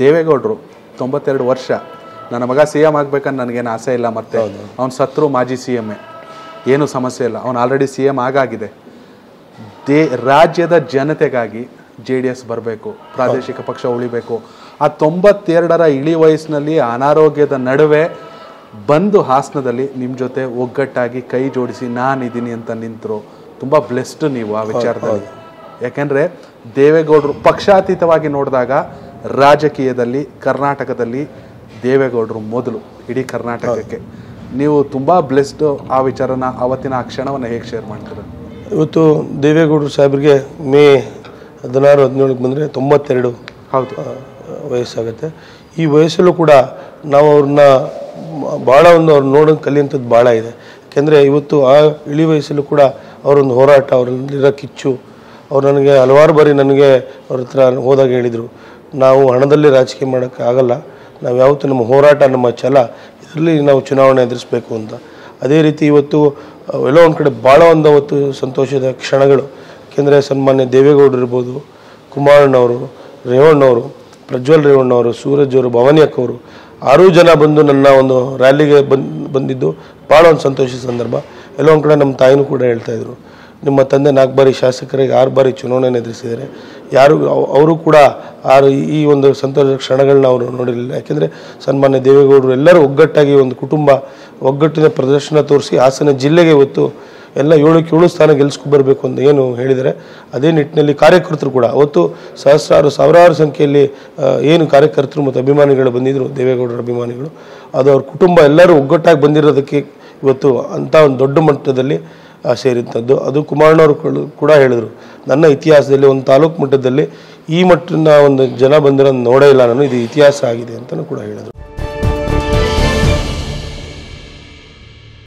ದೇವೇಗೌಡರು ತೊಂಬತ್ತೆರಡು ವರ್ಷ ನನ್ನ ಮಗ ಸಿ ಎಮ್ ಆಗ್ಬೇಕಂತ ನನಗೇನು ಆಸೆ ಇಲ್ಲ ಮತ್ತೆ ಅವ್ನು ಸತ್ರು ಮಾಜಿ ಸಿ ಎಮ್ಮೆ ಏನೂ ಸಮಸ್ಯೆ ಇಲ್ಲ ಅವ್ನು ಆಲ್ರೆಡಿ ಸಿ ಎಮ್ ಆಗಾಗಿದೆ ದೇ ರಾಜ್ಯದ ಜನತೆಗಾಗಿ ಜೆ ಡಿ ಎಸ್ ಬರಬೇಕು ಪ್ರಾದೇಶಿಕ ಪಕ್ಷ ಉಳಿಬೇಕು ಆ ತೊಂಬತ್ತೆರಡರ ಇಳಿ ವಯಸ್ಸಿನಲ್ಲಿ ಅನಾರೋಗ್ಯದ ನಡುವೆ ಬಂದು ಹಾಸನದಲ್ಲಿ ನಿಮ್ಮ ಜೊತೆ ಒಗ್ಗಟ್ಟಾಗಿ ಕೈ ಜೋಡಿಸಿ ನಾನಿದ್ದೀನಿ ಅಂತ ನಿಂತರು ತುಂಬ ಬ್ಲೆಸ್ಡ್ ನೀವು ಆ ವಿಚಾರದಲ್ಲಿ ಯಾಕೆಂದರೆ ದೇವೇಗೌಡರು ಪಕ್ಷಾತೀತವಾಗಿ ನೋಡಿದಾಗ ರಾಜಕೀಯದಲ್ಲಿ ಕರ್ನಾಟಕದಲ್ಲಿ ದೇವೇಗೌಡರು ಮೊದಲು ಇಡೀ ಕರ್ನಾಟಕಕ್ಕೆ ನೀವು ತುಂಬ ಬ್ಲೆಸ್ಡ್ ಆ ವಿಚಾರನ ಅವತ್ತಿನ ಆ ಕ್ಷಣವನ್ನು ಹೇಗೆ ಶೇರ್ ಮಾಡ್ತೀರಾ ಇವತ್ತು ದೇವೇಗೌಡರು ಸಾಹೇಬ್ರಿಗೆ ಮೇ ಹದಿನಾರು ಹದಿನೇಳಕ್ಕೆ ಬಂದರೆ ತೊಂಬತ್ತೆರಡು ಹೌದು ಆ, ವಯಸ್ಸಾಗುತ್ತೆ ಈ ವಯಸ್ಸಲ್ಲೂ ಕೂಡ ನಾವು ಅವ್ರನ್ನ ಮ- ಭಾಳ ಒಂದು ಅವ್ರು ನೋಡೋದು ಕಲಿಯುವಂಥದ್ದು ಭಾಳ ಇದೆ ಯಾಕೆಂದರೆ ಇವತ್ತು ಆ ಇಳಿ ವಯಸ್ಸಲ್ಲೂ ಕೂಡ ಅವರೊಂದು ಹೋರಾಟ ಅವರಲ್ಲಿರೋ ಕಿಚ್ಚು ಅವ್ರು ನನಗೆ ಹಲವಾರು ಬಾರಿ ನನಗೆ ಅವ್ರ ಹತ್ರ ಹೋದಾಗ ಹೇಳಿದರು ನಾವು ಹಣದಲ್ಲಿ ರಾಜಕೀಯ ಮಾಡೋಕ್ಕೆ ಆಗಲ್ಲ ನಾವು ಯಾವತ್ತೂ ನಮ್ಮ ಹೋರಾಟ ನಮ್ಮ ಛಲ ಇದರಲ್ಲಿ ನಾವು ಚುನಾವಣೆ ಎದುರಿಸಬೇಕು ಅಂತ ಅದೇ ರೀತಿ ಇವತ್ತು ಆ, ಎಲ್ಲೋ ಒಂದು ಕಡೆ ಭಾಳ ಒಂದು ಅವತ್ತು ಸಂತೋಷದ ಕ್ಷಣಗಳು ಯಾಕೆಂದರೆ ಸನ್ಮಾನ್ಯ ದೇವೇಗೌಡರು ಇರ್ಬೋದು ಕುಮಾರಣ್ಣವರು ರೇವಣ್ಣವರು ಪ್ರಜ್ವಲ್ ರೇವಣ್ಣವರು ಸೂರಜ್ ಅವರು ಭವಾನಿ ಅಕ್ಕವರು ಆರೂ ಜನ ಬಂದು ನನ್ನ ಒಂದು ರ್ಯಾಲಿಗೆ ಬಂದ್ ಬಂದಿದ್ದು ಭಾಳ ಒಂದು ಸಂತೋಷದ ಸಂದರ್ಭ ಎಲ್ಲೋ ಒಂದು ಕಡೆ ನಮ್ಮ ತಾಯಿನೂ ಕೂಡ ಹೇಳ್ತಾ ಇದ್ರು ನಿಮ್ಮ ತಂದೆ ನಾಲ್ಕು ಬಾರಿ ಶಾಸಕರಿಗೆ ಆರು ಬಾರಿ ಚುನಾವಣೆಯನ್ನು ಎದುರಿಸಿದ್ದಾರೆ ಯಾರು ಅವ್- ಅವರು ಕೂಡ ಆರು ಈ ಒಂದು ಸಂತೋಷದ ಕ್ಷಣಗಳನ್ನ ಅವರು ನೋಡಿರಲಿಲ್ಲ ಯಾಕೆಂದರೆ ಸನ್ಮಾನ್ಯ ದೇವೇಗೌಡರು ಎಲ್ಲರೂ ಒಗ್ಗಟ್ಟಾಗಿ ಒಂದು ಕುಟುಂಬ ಒಗ್ಗಟ್ಟಿನ ಪ್ರದರ್ಶನ ತೋರಿಸಿ ಹಾಸನ ಜಿಲ್ಲೆಗೆ ಇವತ್ತು ಎಲ್ಲ ಏಳಕ್ಕೆ ಏಳು ಸ್ಥಾನ ಗೆಲ್ಸ್ಕೊಂಡು ಬರಬೇಕು ಅಂತ ಏನು ಹೇಳಿದರೆ ಅದೇ ನಿಟ್ಟಿನಲ್ಲಿ ಕಾರ್ಯಕರ್ತರು ಕೂಡ ಅವತ್ತು ಸಹಸ್ರಾರು ಸಾವಿರಾರು ಸಂಖ್ಯೆಯಲ್ಲಿ ಆ, ಏನು ಕಾರ್ಯಕರ್ತರು ಮತ್ತು ಅಭಿಮಾನಿಗಳು ಬಂದಿದ್ದರು ದೇವೇಗೌಡರ ಅಭಿಮಾನಿಗಳು ಅದು ಅವ್ರ ಕುಟುಂಬ ಎಲ್ಲರೂ ಒಗ್ಗಟ್ಟಾಗಿ ಬಂದಿರೋದಕ್ಕೆ ಇವತ್ತು ಅಂಥ ಒಂದು ದೊಡ್ಡ ಮಟ್ಟದಲ್ಲಿ ಆ, ಸೇರಿದಂಥದ್ದು ಅದು ಕುಮಾರಣ್ಣವರು ಕೂಡ- ಕೂಡ ಹೇಳಿದರು ನನ್ನ ಇತಿಹಾಸದಲ್ಲಿ ಒಂದು ತಾಲೂಕು ಮಟ್ಟದಲ್ಲಿ ಈ ಮಟ್ಟಿನ ಒಂದು ಜನ ಬಂದಿರೋದು ನೋಡೇ ಇಲ್ಲ ನಾನು ಇದು ಇತಿಹಾಸ ಆಗಿದೆ ಅಂತಲೂ ಕೂಡ ಹೇಳಿದರು